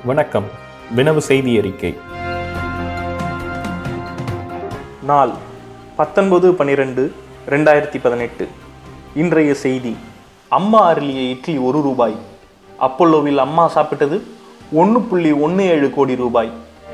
வணக்கம் வினவு செய்தி அறிக்கை நாள் பத்தொன்பது பன்னிரெண்டு ரெண்டாயிரத்தி பதினெட்டு இன்றைய செய்தி அம்மா அருளிய இட்லி ஒரு ரூபாய் அப்பல்லோவில் அம்மா சாப்பிட்டது ஒன்று புள்ளி ஒன்று ஏழு கோடி ரூபாய்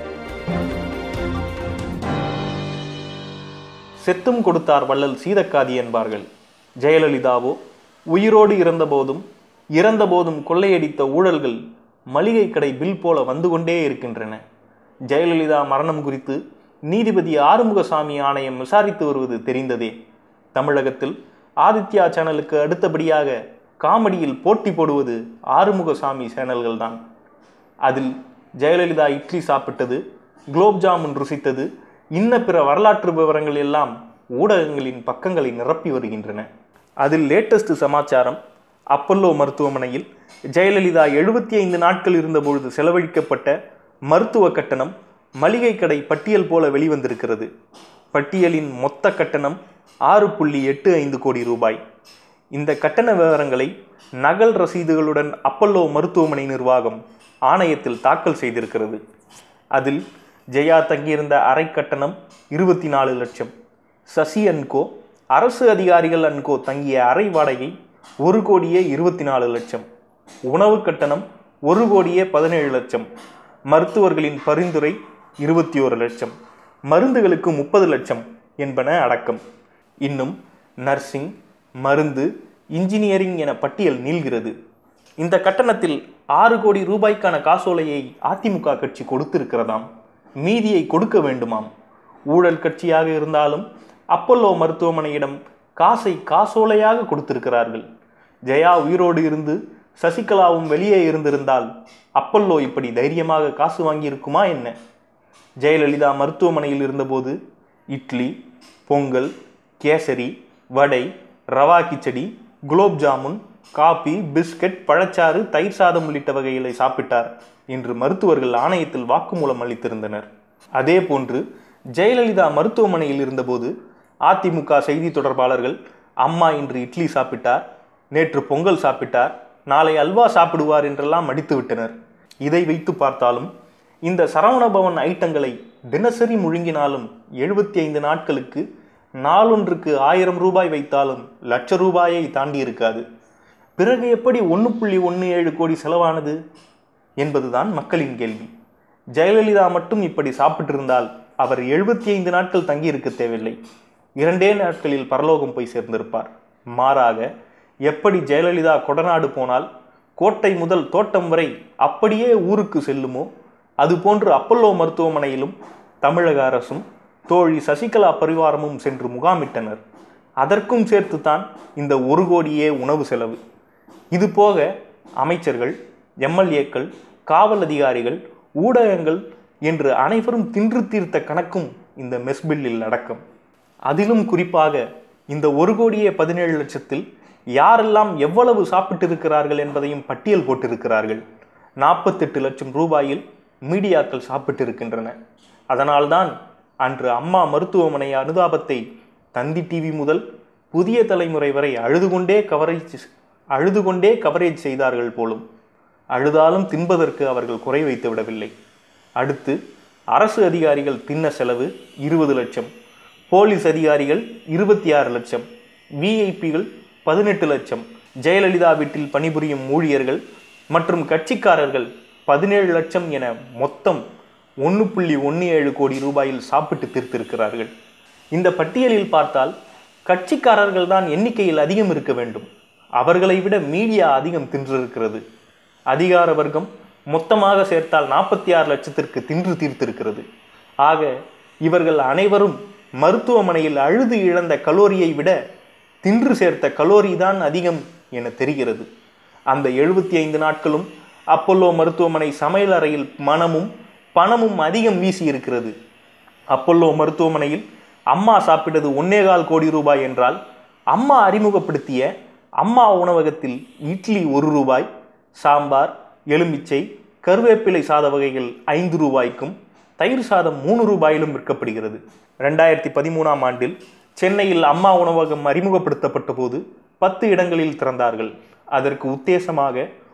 செத்தும் கொடுத்தார் வள்ளல் சீதக்காதி என்பார்கள் ஜெயலலிதாவோ உயிரோடு இருந்தபோதும் இறந்தபோதும் கொள்ளையடித்த ஊழல்கள் மளிகை கடை பில் போல வந்து கொண்டே இருக்கின்றன ஜெயலலிதா மரணம் குறித்து நீதிபதி ஆறுமுகசாமி ஆணையம் விசாரித்து வருவது தெரிந்ததே தமிழகத்தில் ஆதித்யா சேனலுக்கு அடுத்தபடியாக காமெடியில் போட்டி போடுவது ஆறுமுகசாமி சேனல்கள்தான் அதில் ஜெயலலிதா இட்லி சாப்பிட்டது குலோப் ஜாமுன் ருசித்தது இன்ன பிற வரலாற்று விவரங்கள் எல்லாம் ஊடகங்களின் பக்கங்களை நிரப்பி வருகின்றன அதில் லேட்டஸ்ட் சமாச்சாரம் அப்பல்லோ மருத்துவமனையில் ஜெயலலிதா எழுபத்தி ஐந்து நாட்கள் இருந்தபொழுது செலவழிக்கப்பட்ட மருத்துவ கட்டணம் மளிகை கடை பட்டியல் போல வெளிவந்திருக்கிறது பட்டியலின் மொத்த கட்டணம் ஆறு புள்ளி எட்டு ஐந்து கோடி ரூபாய் இந்த கட்டண விவரங்களை நகல் ரசீதுகளுடன் அப்பல்லோ மருத்துவமனை நிர்வாகம் ஆணையத்தில் தாக்கல் செய்திருக்கிறது அதில் ஜெயா தங்கியிருந்த அறை கட்டணம் இருபத்தி நாலு லட்சம் சசி அன்கோ அரசு அதிகாரிகள் அன்கோ தங்கிய அறை வாடகை ஒரு கோடியே இருபத்தி நாலு லட்சம் உணவு கட்டணம் ஒரு கோடியே பதினேழு லட்சம் மருத்துவர்களின் பரிந்துரை இருபத்தி ஒரு லட்சம் மருந்துகளுக்கு முப்பது லட்சம் என்பன அடக்கம் இன்னும் நர்சிங் மருந்து இன்ஜினியரிங் என பட்டியல் நீள்கிறது இந்த கட்டணத்தில் ஆறு கோடி ரூபாய்க்கான காசோலையை அதிமுக கட்சி கொடுத்திருக்கிறதாம் மீதியை கொடுக்க வேண்டுமாம் ஊழல் கட்சியாக இருந்தாலும் அப்பல்லோ மருத்துவமனையிடம் காசை காசோலையாக கொடுத்திருக்கிறார்கள் ஜெயா உயிரோடு இருந்து சசிகலாவும் வெளியே இருந்திருந்தால் அப்பல்லோ இப்படி தைரியமாக காசு வாங்கியிருக்குமா என்ன ஜெயலலிதா மருத்துவமனையில் இருந்தபோது இட்லி பொங்கல் கேசரி வடை ரவா கிச்சடி குலோப் ஜாமுன் காபி பிஸ்கட் பழச்சாறு தயிர் சாதம் உள்ளிட்ட வகைகளை சாப்பிட்டார் என்று மருத்துவர்கள் ஆணையத்தில் வாக்குமூலம் அளித்திருந்தனர் அதே போன்று ஜெயலலிதா மருத்துவமனையில் இருந்தபோது அதிமுக செய்தி தொடர்பாளர்கள் அம்மா இன்று இட்லி சாப்பிட்டார் நேற்று பொங்கல் சாப்பிட்டார் நாளை அல்வா சாப்பிடுவார் என்றெல்லாம் அடித்து விட்டனர் இதை வைத்து பார்த்தாலும் இந்த சரவணபவன் ஐட்டங்களை தினசரி முழுங்கினாலும் எழுபத்தி ஐந்து நாட்களுக்கு நாளொன்றுக்கு ஆயிரம் ரூபாய் வைத்தாலும் லட்ச ரூபாயை தாண்டி இருக்காது பிறகு எப்படி ஒன்று புள்ளி ஒன்று ஏழு கோடி செலவானது என்பதுதான் மக்களின் கேள்வி ஜெயலலிதா மட்டும் இப்படி சாப்பிட்டிருந்தால் அவர் எழுபத்தி ஐந்து நாட்கள் தங்கியிருக்க தேவையில்லை இரண்டே நாட்களில் பரலோகம் போய் சேர்ந்திருப்பார் மாறாக எப்படி ஜெயலலிதா கொடநாடு போனால் கோட்டை முதல் தோட்டம் வரை அப்படியே ஊருக்கு செல்லுமோ அதுபோன்று அப்பல்லோ மருத்துவமனையிலும் தமிழக அரசும் தோழி சசிகலா பரிவாரமும் சென்று முகாமிட்டனர் அதற்கும் சேர்த்துத்தான் இந்த ஒரு கோடியே உணவு செலவு இது போக அமைச்சர்கள் எம்எல்ஏக்கள் காவல் அதிகாரிகள் ஊடகங்கள் என்று அனைவரும் தின்று தீர்த்த கணக்கும் இந்த மெஸ் பில்லில் அடக்கம் அதிலும் குறிப்பாக இந்த ஒரு கோடியே பதினேழு லட்சத்தில் யாரெல்லாம் எவ்வளவு சாப்பிட்டிருக்கிறார்கள் என்பதையும் பட்டியல் போட்டிருக்கிறார்கள் நாற்பத்தெட்டு லட்சம் ரூபாயில் மீடியாக்கள் சாப்பிட்டிருக்கின்றன அதனால்தான் அன்று அம்மா மருத்துவமனை அனுதாபத்தை தந்தி டிவி முதல் புதிய தலைமுறை வரை அழுது கொண்டே கவரேஜ் அழுது கொண்டே கவரேஜ் செய்தார்கள் போலும் அழுதாலும் தின்பதற்கு அவர்கள் குறை வைத்து விடவில்லை அடுத்து அரசு அதிகாரிகள் தின்ன செலவு இருபது லட்சம் போலீஸ் அதிகாரிகள் இருபத்தி ஆறு லட்சம் விஐபிகள் பதினெட்டு லட்சம் ஜெயலலிதா வீட்டில் பணிபுரியும் ஊழியர்கள் மற்றும் கட்சிக்காரர்கள் பதினேழு லட்சம் என மொத்தம் ஒன்று புள்ளி ஒன்று ஏழு கோடி ரூபாயில் சாப்பிட்டு தீர்த்திருக்கிறார்கள் இந்த பட்டியலில் பார்த்தால் கட்சிக்காரர்கள் தான் எண்ணிக்கையில் அதிகம் இருக்க வேண்டும் அவர்களை விட மீடியா அதிகம் தின்றிருக்கிறது அதிகார வர்க்கம் மொத்தமாக சேர்த்தால் நாற்பத்தி ஆறு லட்சத்திற்கு தின்று தீர்த்திருக்கிறது ஆக இவர்கள் அனைவரும் மருத்துவமனையில் அழுது இழந்த கலோரியை விட தின்று சேர்த்த கலோரி தான் அதிகம் என தெரிகிறது அந்த எழுபத்தி ஐந்து நாட்களும் அப்பல்லோ மருத்துவமனை சமையல் அறையில் மனமும் பணமும் அதிகம் வீசி இருக்கிறது அப்பல்லோ மருத்துவமனையில் அம்மா சாப்பிட்டது ஒன்னேகால் கோடி ரூபாய் என்றால் அம்மா அறிமுகப்படுத்திய அம்மா உணவகத்தில் இட்லி ஒரு ரூபாய் சாம்பார் எலுமிச்சை கருவேப்பிலை சாத வகைகள் ஐந்து ரூபாய்க்கும் தயிர் சாதம் மூணு ரூபாயிலும் விற்கப்படுகிறது ரெண்டாயிரத்தி பதிமூணாம் ஆண்டில் சென்னையில் அம்மா உணவகம் அறிமுகப்படுத்தப்பட்ட போது பத்து இடங்களில் திறந்தார்கள் அதற்கு உத்தேசமாக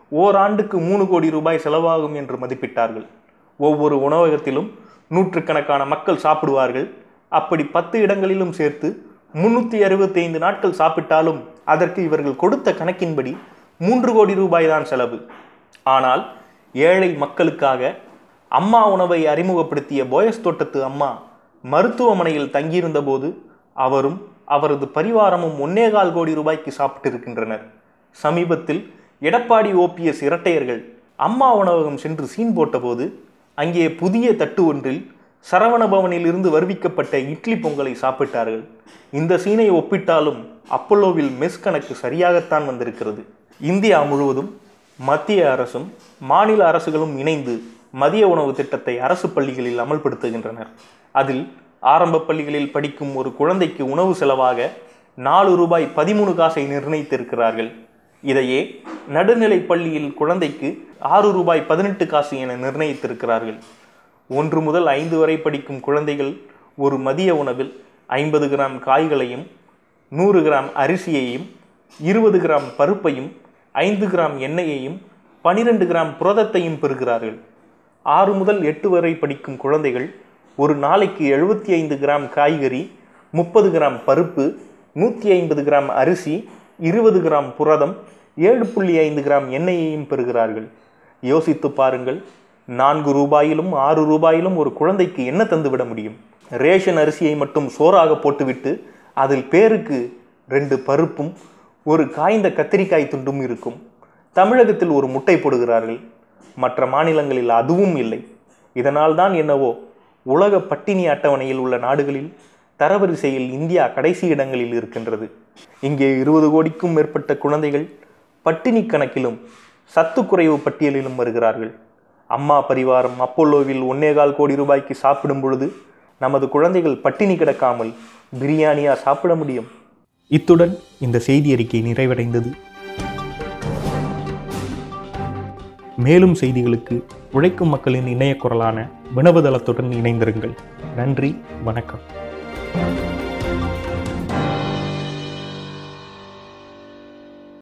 ஓராண்டுக்கு மூணு கோடி ரூபாய் செலவாகும் என்று மதிப்பிட்டார்கள் ஒவ்வொரு உணவகத்திலும் நூற்றுக்கணக்கான மக்கள் சாப்பிடுவார்கள் அப்படி பத்து இடங்களிலும் சேர்த்து முன்னூற்றி அறுபத்தி ஐந்து நாட்கள் சாப்பிட்டாலும் அதற்கு இவர்கள் கொடுத்த கணக்கின்படி மூன்று கோடி ரூபாய் தான் செலவு ஆனால் ஏழை மக்களுக்காக அம்மா உணவை அறிமுகப்படுத்திய போயஸ் தோட்டத்து அம்மா மருத்துவமனையில் தங்கியிருந்த போது அவரும் அவரது பரிவாரமும் ஒன்னேகால் கோடி ரூபாய்க்கு சாப்பிட்டிருக்கின்றனர் சமீபத்தில் எடப்பாடி ஓபிஎஸ் இரட்டையர்கள் அம்மா உணவகம் சென்று சீன் போட்டபோது அங்கே புதிய தட்டு ஒன்றில் சரவணபவனில் இருந்து வருவிக்கப்பட்ட இட்லி பொங்கலை சாப்பிட்டார்கள் இந்த சீனை ஒப்பிட்டாலும் அப்பல்லோவில் மெஸ் கணக்கு சரியாகத்தான் வந்திருக்கிறது இந்தியா முழுவதும் மத்திய அரசும் மாநில அரசுகளும் இணைந்து மதிய உணவு திட்டத்தை அரசு பள்ளிகளில் அமல்படுத்துகின்றனர் அதில் ஆரம்ப பள்ளிகளில் படிக்கும் ஒரு குழந்தைக்கு உணவு செலவாக நாலு ரூபாய் பதிமூணு காசை நிர்ணயித்திருக்கிறார்கள் இதையே நடுநிலை பள்ளியில் குழந்தைக்கு ஆறு ரூபாய் பதினெட்டு காசு என நிர்ணயித்திருக்கிறார்கள் ஒன்று முதல் ஐந்து வரை படிக்கும் குழந்தைகள் ஒரு மதிய உணவில் ஐம்பது கிராம் காய்களையும் நூறு கிராம் அரிசியையும் இருபது கிராம் பருப்பையும் ஐந்து கிராம் எண்ணெயையும் பனிரெண்டு கிராம் புரதத்தையும் பெறுகிறார்கள் ஆறு முதல் எட்டு வரை படிக்கும் குழந்தைகள் ஒரு நாளைக்கு எழுபத்தி ஐந்து கிராம் காய்கறி முப்பது கிராம் பருப்பு நூற்றி ஐம்பது கிராம் அரிசி இருபது கிராம் புரதம் ஏழு புள்ளி ஐந்து கிராம் எண்ணெயையும் பெறுகிறார்கள் யோசித்து பாருங்கள் நான்கு ரூபாயிலும் ஆறு ரூபாயிலும் ஒரு குழந்தைக்கு என்ன தந்துவிட முடியும் ரேஷன் அரிசியை மட்டும் சோறாக போட்டுவிட்டு அதில் பேருக்கு ரெண்டு பருப்பும் ஒரு காய்ந்த கத்திரிக்காய் துண்டும் இருக்கும் தமிழகத்தில் ஒரு முட்டை போடுகிறார்கள் மற்ற மாநிலங்களில் அதுவும் இல்லை இதனால் தான் என்னவோ உலக பட்டினி அட்டவணையில் உள்ள நாடுகளில் தரவரிசையில் இந்தியா கடைசி இடங்களில் இருக்கின்றது இங்கே இருபது கோடிக்கும் மேற்பட்ட குழந்தைகள் பட்டினி கணக்கிலும் சத்துக்குறைவு பட்டியலிலும் வருகிறார்கள் அம்மா பரிவாரம் அப்போலோவில் ஒன்னேகால் கோடி ரூபாய்க்கு சாப்பிடும் பொழுது நமது குழந்தைகள் பட்டினி கிடக்காமல் பிரியாணியா சாப்பிட முடியும் இத்துடன் இந்த செய்தி அறிக்கை நிறைவடைந்தது மேலும் செய்திகளுக்கு உழைக்கும் மக்களின் இணைய குரலான வினவதளத்துடன் இணைந்திருங்கள் நன்றி வணக்கம்